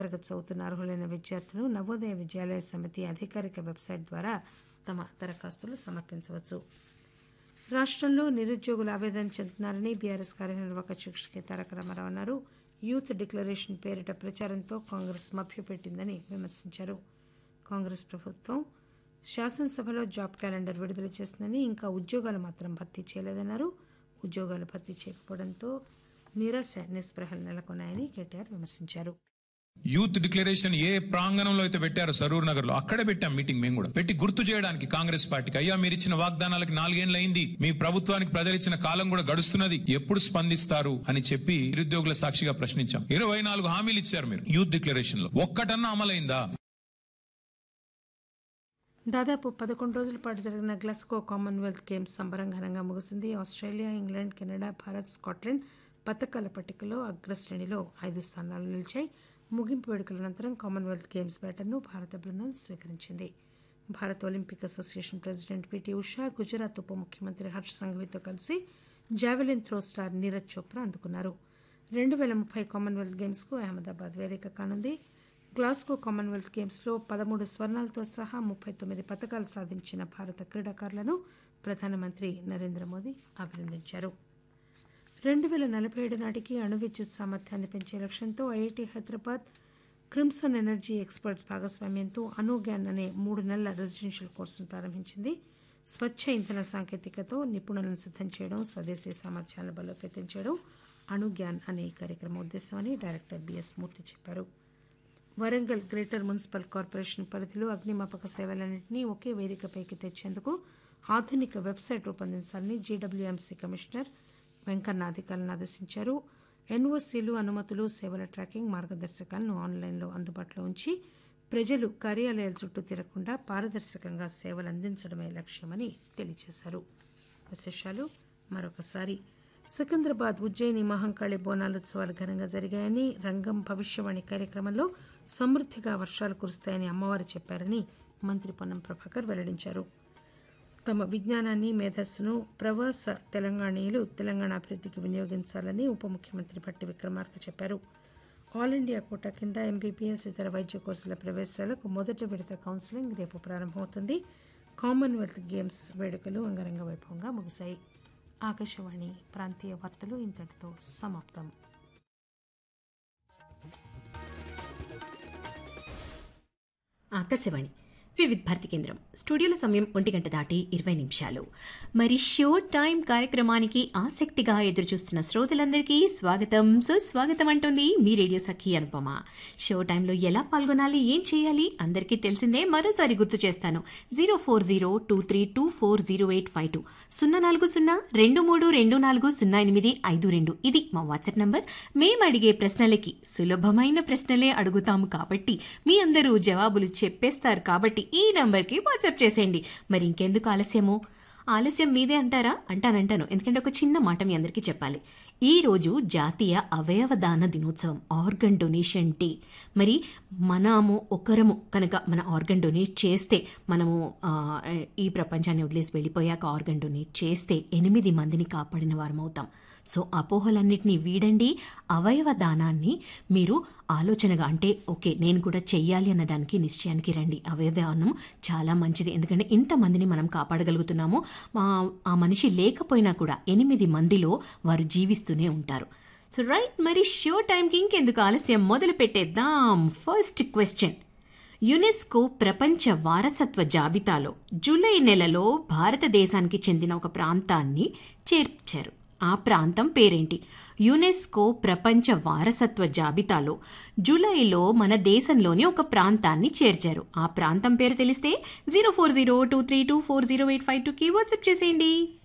తరగతి చదువుతున్న అర్హులైన విద్యార్థులు నవోదయ విద్యాలయ సమితి అధికారిక వెబ్సైట్ ద్వారా తమ దరఖాస్తులు సమర్పించవచ్చు రాష్టంలో నిరుద్యోగులు ఆవేదన చెందుతున్నారని బీఆర్ఎస్ కార్యనిర్వాహక అధ్యక్షుడు తారక రామారావు అన్నారు యూత్ డిక్లరేషన్ పేరిట ప్రచారంతో కాంగ్రెస్ మభ్యపెట్టిందని విమర్శించారు కాంగ్రెస్ ప్రభుత్వం శాసనసభలో జాబ్ క్యాలెండర్ విడుదల చేసిందని ఇంకా ఉద్యోగాలు మాత్రం భర్తీ చేయలేదన్నారు ఉద్యోగాలు భర్తీ చేయకపోవడంతో నిరాశ నిస్పృహలు నెలకొన్నాయని కేటీఆర్ విమర్శించారు యూత్ డిక్లరేషన్ ఏ ప్రాంగణంలో అయితే పెట్టారో సరూర్ నగర్ లో అక్కడే పెట్టాం మీటింగ్ మేము కూడా పెట్టి గుర్తు చేయడానికి కాంగ్రెస్ పార్టీకి అయ్యా మీరు ఇచ్చిన వాగ్దానాలకు నాలుగేళ్లు అయింది మీ ప్రభుత్వానికి ప్రజలు ఇచ్చిన కాలం కూడా గడుస్తున్నది ఎప్పుడు స్పందిస్తారు అని చెప్పి నిరుద్యోగుల సాక్షిగా ప్రశ్నించాం ఇరవై నాలుగు హామీలు ఇచ్చారు మీరు యూత్ డిక్లరేషన్ లో ఒక్కటన్నా అమలైందా దాదాపు పదకొండు రోజుల పాటు జరిగిన గ్లాస్గో కామన్వెల్త్ గేమ్స్ సంబరంగా ముగిసింది Australia England Canada Bharat Scotland పథకాల పట్టికలో అగ్రశ్రేణిలో ఐదు స్థానాలు నిలిచాయి ముగింపు వేడుకల అనంతరం కామన్వెల్త్ గేమ్స్ బ్యాటర్ను భారత బృందం స్వీకరించింది భారత Olympic association president PT Usha Gujarat ఉప ముఖ్యమంత్రి హర్ష్ సంఘవితో కలిసి javelin throw star Neeraj Chopra అందుకున్నారు రెండు వేల ముప్పై కామన్వెల్త్ గేమ్స్కు అహ్మదాబాద్ వేదిక కానుంది గ్లాస్గో కామన్వెల్త్ గేమ్స్లో పదమూడు స్వర్ణాలతో సహా ముప్పై తొమ్మిది పథకాలు సాధించిన భారత క్రీడాకారులను ప్రధానమంత్రి నరేంద్ర మోదీ అభినందించారు రెండు వేల నలభై ఏడు నాటికి అణు విద్యుత్ సామర్థ్యాన్ని పెంచే లక్ష్యంతో IIT Hyderabad crimson energy experts భాగస్వామ్యంతో అనుగ్యాన్ అనే మూడు నెలల రెసిడెన్షియల్ కోర్సును ప్రారంభించింది స్వచ్ఛ ఇంధన సాంకేతికతో నిపుణులను సిద్ధం చేయడం స్వదేశీ సామర్థ్యాలను బలోపేతం చేయడం అణుగ్యాన్ అనే ఈ కార్యక్రమం ఉద్దేశం అని డైరెక్టర్ బిఎస్ మూర్తి చెప్పారు వరంగల్ గ్రేటర్ మున్సిపల్ కార్పొరేషన్ పరిధిలో అగ్నిమాపక సేవలన్నింటినీ ఒకే వేదికపైకి తెచ్చేందుకు ఆధునిక వెబ్సైట్ రూపొందించాలని జీడబ్ల్యూఎంసీ కమిషనర్ వెంకన్న అధికారులను ఆదేశించారు ఎన్ఓసీలు అనుమతులు సేవల ట్రాకింగ్ మార్గదర్శకాలను ఆన్లైన్లో అందుబాటులో ఉంచి ప్రజలు కార్యాలయాల చుట్టూ తిరగకుండా పారదర్శకంగా సేవలు అందించడమే లక్ష్యమని తెలియజేశారు విశేషాలు మరొకసారి సికింద్రాబాద్ ఉజ్జయిని మహంకాళి బోనాలోత్సవాలు ఘనంగా జరిగాయని రంగం భవిష్యవాణి కార్యక్రమంలో సమృద్ధిగా వర్షాలు కురుస్తాయని అమ్మవారు చెప్పారని మంత్రి పొన్నం ప్రభాకర్ వెల్లడించారు తమ విజ్ఞానాన్ని మేధస్సును ప్రవాస తెలంగాణీయులు తెలంగాణ అభివృద్ధికి వినియోగించాలని ఉప ముఖ్యమంత్రి భట్టి విక్రమార్క చెప్పారు ఆల్ ఇండియా కోటా కింద ఎంబీబీఎస్ ఇతర వైద్య కోర్సుల ప్రవేశాలకు మొదటి విడత కౌన్సిలింగ్ రేపు ప్రారంభమవుతుంది కామన్వెల్త్ గేమ్స్ వేడుకలు అంగరంగ వైభవంగా ముగిశాయి ఆకాశవాణి ప్రాంతీయ వార్తలు ఇంతటితో సమాప్తం ఆకాశవాణి వివిధ భారతి కేంద్రం స్టూడియోల సమయం ఒంటి గంట దాటి ఇరవై నిమిషాలు మరి షో టైం కార్యక్రమానికి ఆసక్తిగా ఎదురుచూస్తున్న శ్రోతలందరికీ స్వాగతం సుస్వాగతం అంటుంది మీ రేడియో సఖి అనుపమ షో టైంలో ఎలా పాల్గొనాలి ఏం చేయాలి అందరికీ తెలిసిందే మరోసారి గుర్తు చేస్తాను zero four zero two three two four zero eight five two సున్నా నాలుగు సున్నా రెండు మూడు రెండు నాలుగు సున్నా ఎనిమిది ఐదు రెండు ఇది మా వాట్సాప్ నంబర్ మేము అడిగే ప్రశ్నలకి సులభమైన ప్రశ్నలే అడుగుతాము కాబట్టి మీ అందరూ జవాబులు చెప్పేస్తారు కాబట్టి ఈ నంబర్కి వాట్సాప్ చేసేయండి మరి ఇంకెందుకు ఆలస్యము ఆలస్యం మీదే అంటారా అంటానంటాను ఎందుకంటే ఒక చిన్న మాట మీ అందరికీ చెప్పాలి ఈ రోజు జాతీయ అవయవ దాన దినోత్సవం ఆర్గన్ డొనేషన్ డే మరి మనము ఒకరము కనుక మన ఆర్గన్ డొనేట్ చేస్తే మనము ఆ, ఈ ప్రపంచాన్ని వదిలేసి వెళ్ళిపోయాక ఆర్గన్ డొనేట్ చేస్తే ఎనిమిది మందిని కాపాడిన వారం అవుతాం సో అపోహలన్నిటినీ వీడండి అవయవ దానాన్ని మీరు ఆలోచనగా అంటే ఓకే నేను కూడా చెయ్యాలి అన్న దానికి నిశ్చయానికి రండి అవయవ దానం చాలా మంచిది ఎందుకంటే ఇంతమందిని మనం కాపాడగలుగుతున్నాము మా- ఆ మనిషి లేకపోయినా కూడా ఎనిమిది మందిలో వారు జీవిస్తూనే ఉంటారు సో రైట్ మరి షో టైంకి ఇంకెందుకు ఆలస్యం మొదలు పెట్టేద్దాం ఫస్ట్ క్వశ్చన్ యునెస్కో ప్రపంచ వారసత్వ జాబితాలో జూలై నెలలో భారతదేశానికి చెందిన ఒక ప్రాంతాన్ని చేర్చారు ఆ ప్రాంతం పేరేంటి యునెస్కో ప్రపంచ వారసత్వ జాబితాలో జూలైలో మన దేశంలోని ఒక ప్రాంతాన్ని చేర్చారు ఆ ప్రాంతం పేరు తెలిస్తే zero four zero two three two four zero eight five టూకి వాట్సాప్ చేసేయండి